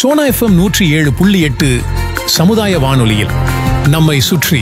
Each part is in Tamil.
சோனா எஃப்எம் நூற்றி ஏழு புள்ளி எட்டு சமுதாய வானொலியில் நம்மை சுற்றி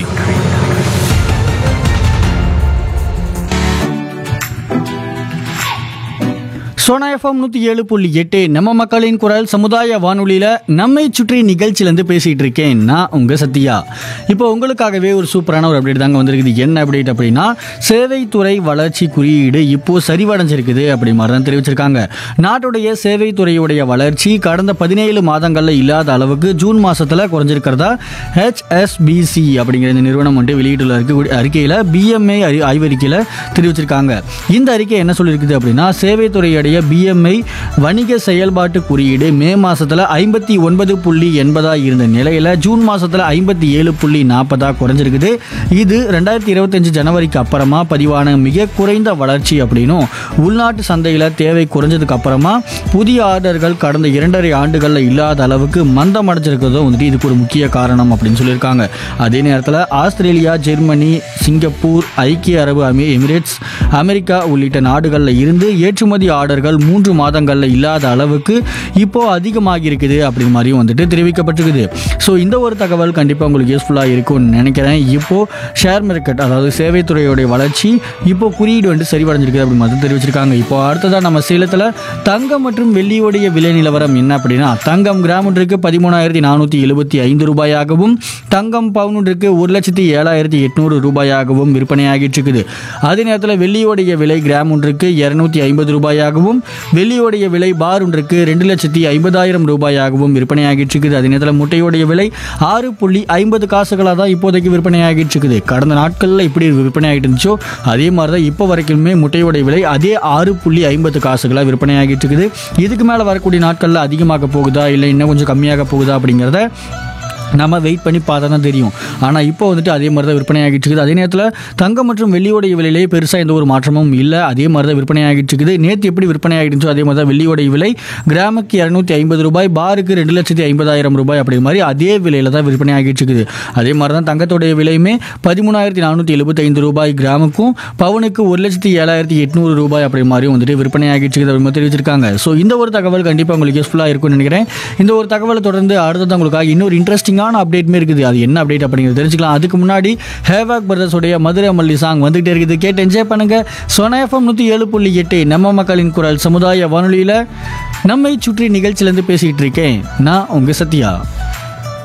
சோனா எஃப்எம் நூற்றி ஏழு புள்ளி எட்டு நம்ம மக்களின் குரல் சமுதாய வானொலியில் நம்மை சுற்றி நிகழ்ச்சியிலேருந்து பேசிகிட்டு இருக்கேன் நான் உங்கள் சத்யா இப்போ உங்களுக்காகவே ஒரு சூப்பரான ஒரு அப்டேட் தாங்க வந்திருக்குது என்ன அப்டேட் அப்படின்னா சேவைத்துறை வளர்ச்சி குறியீடு இப்போ சரிவடைஞ்சிருக்குது அப்படி மாதிரி தான் தெரிவிச்சிருக்காங்க நாட்டுடைய சேவைத்துறையுடைய வளர்ச்சி கடந்த பதினேழு மாதங்களில் இல்லாத அளவுக்கு ஜூன் மாதத்தில் குறைஞ்சிருக்கிறதா ஹெச்எஸ்பிசி அப்படிங்கிற இந்த நிறுவனம் வந்து வெளியிட்டுள்ள அறிக்கை அறிக்கையில் பிஎம்ஐ ஆய்வறிக்கையில் தெரிவிச்சிருக்காங்க இந்த அறிக்கை என்ன சொல்லியிருக்குது அப்படின்னா சேவைத்துறையுடைய பிஎம்ஐ வணிக செயல்பாட்டு குறியீடு மே மாசத்துல ஐம்பத்தி ஒன்பது புள்ளி எண்பதா இருந்த நிலையில ஜூன் மாசத்துல ஐம்பத்தி ஏழு புள்ளி நாற்பதா குறைஞ்சிருக்குது இது ரெண்டாயிரத்தி இருபத்தஞ்சு ஜனவரிக்கு அப்புறமா பதிவான மிக குறைந்த வளர்ச்சி அப்படின்னும் உள்நாட்டு சந்தையில் தேவை குறைஞ்சதுக்கு அப்புறமா புதிய ஆர்டர்கள் கடந்த இரண்டரை ஆண்டுகளில் இல்லாத அளவுக்கு மந்தம் அடைஞ்சிருக்கிறதும் வந்துட்டு இதுக்கு ஒரு முக்கிய காரணம் அப்படின்னு சொல்லியிருக்காங்க அதே நேரத்தில் ஆஸ்திரேலியா ஜெர்மனி சிங்கப்பூர் ஐக்கிய அரபு அமி எமிரேட்ஸ் அமெரிக்கா உள்ளிட்ட நாடுகளில் இருந்து ஏற்றுமதி ஆர்டர்கள் மூன்று மாதங்களில் இல்லாத அளவுக்கு இப்போ அதிகமாகி இருக்குது அப்படின்னு மாதிரியும் வந்துட்டு தெரிவிக்கப்பட்டிருக்குது ஸோ இந்த ஒரு தகவல் கண்டிப்பாக உங்களுக்கு யூஸ்ஃபுல்லாக இருக்கும்னு நினைக்கிறேன் இப்போ ஷேர் மார்க்கெட் அதாவது சேவைத்துறையோடைய வளர்ச்சி இப்போ குறியீடு வந்து சரிவடைஞ்சிருக்குது அப்படின்னு மாதிரி தெரிவிச்சிருக்காங்க இப்போ அடுத்ததாக நம்ம சேலத்தில் தங்கம் மற்றும் வெள்ளியோடைய விலை நிலவரம் என்ன அப்படின்னா தங்கம் கிராம் ஒன்றுக்கு பதிமூணாயிரத்தி நானூற்றி எழுபத்தி ஐந்து ரூபாயாகவும் தங்கம் பவுன் ஒன்றுக்கு ஒரு லட்சத்தி ஏழாயிரத்தி எட்நூறு ரூபாயாகவும் விற்பனையாகிட்டு இருக்குது அதே நேரத்தில் வெள்ளியோடைய விலை கிராம் ஒன்றுக்கு இரநூத்தி ஐம்பது ரூபாயாகவும் வெள்ளியோடைய விலை பார் ஒன்றுக்கு ரெண்டு லட்சத்தி ஐம்பதாயிரம் ரூபாயாகவும் விற்பனையாகிட்டு இருக்குது அதே நேரத்தில் முட்டையோடைய விலை ஆறு புள்ளி ஐம்பது காசுகளாக தான் இப்போதைக்கு விற்பனையாகிட்டு இருக்குது கடந்த நாட்களில் இப்படி விற்பனையாகிட்டு இருந்துச்சோ அதே மாதிரி தான் இப்போ வரைக்குமே முட்டையோடைய விலை அதே ஆறு புள்ளி ஐம்பது காசுகளாக விற்பனையாகிட்டு இருக்குது இதுக்கு மேலே வரக்கூடிய நாட்களில் அதிகமாக போகுதா இல்லை இன்னும் கொஞ்சம் கம்மியாக போகுதா அப்படிங்கிறத நம்ம வெயிட் பண்ணி பார்த்தா தான் தெரியும் ஆனால் இப்போ வந்துட்டு அதே மாதிரி தான் விற்பனையாகிட்டு இருக்குது அதே நேரத்தில் தங்கம் மற்றும் வெள்ளியோடைய விலையிலே பெருசாக எந்த ஒரு மாற்றமும் இல்லை அதே மாதிரி தான் விற்பனையாகிட்டு இருக்குது நேற்று எப்படி விற்பனையாகிடுச்சோ அதே மாதிரி தான் வெள்ளியோடைய விலை கிராமுக்கு இரநூத்தி ஐம்பது ரூபாய் பாருக்கு ரெண்டு லட்சத்தி ஐம்பதாயிரம் ரூபாய் அப்படி மாதிரி அதே விலையில் தான் விற்பனையாகிட்டு இருக்குது அதே மாதிரி தான் தங்கத்தோடைய விலையுமே பதிமூணாயிரத்தி நானூற்றி எழுபத்தைந்து ரூபாய் கிராமுக்கும் பவுனுக்கு ஒரு லட்சத்தி ஏழாயிரத்தி எட்நூறு ரூபாய் அப்படி மாதிரி வந்துட்டு விற்பனையாகிட்டு இருக்குது அப்படி மாதிரி தெரிவிச்சிருக்காங்க ஸோ இந்த ஒரு தகவல் கண்டிப்பாக உங்களுக்கு யூஸ்ஃபுல்லாக இருக்கும்னு நினைக்கிறேன் இந்த ஒரு தகவலை தொடர்ந்து அடுத்தது உங்களுக்காக இன்னொரு இன்ட்ரெஸ்டிங்கான அப்டேட்மே இருக்குது அது என்ன அப்டேட் அப்படிங்கிறது தெரிஞ்சுக்கலாம் அதுக்கு முன்னாடி ஹேவாக் பிரதர்ஸோடைய மதுரை மல்லி சாங் வந்துகிட்டே இருக்குது கேட்டு என்ஜாய் பண்ணுங்க சொனாயஃபம் நூற்றி ஏழு புள்ளி எட்டு நம்ம மக்களின் குரல் சமுதாய வானொலியில் நம்மை சுற்றி நிகழ்ச்சியிலேருந்து பேசிகிட்டு இருக்கேன் நான் உங்கள் சத்யா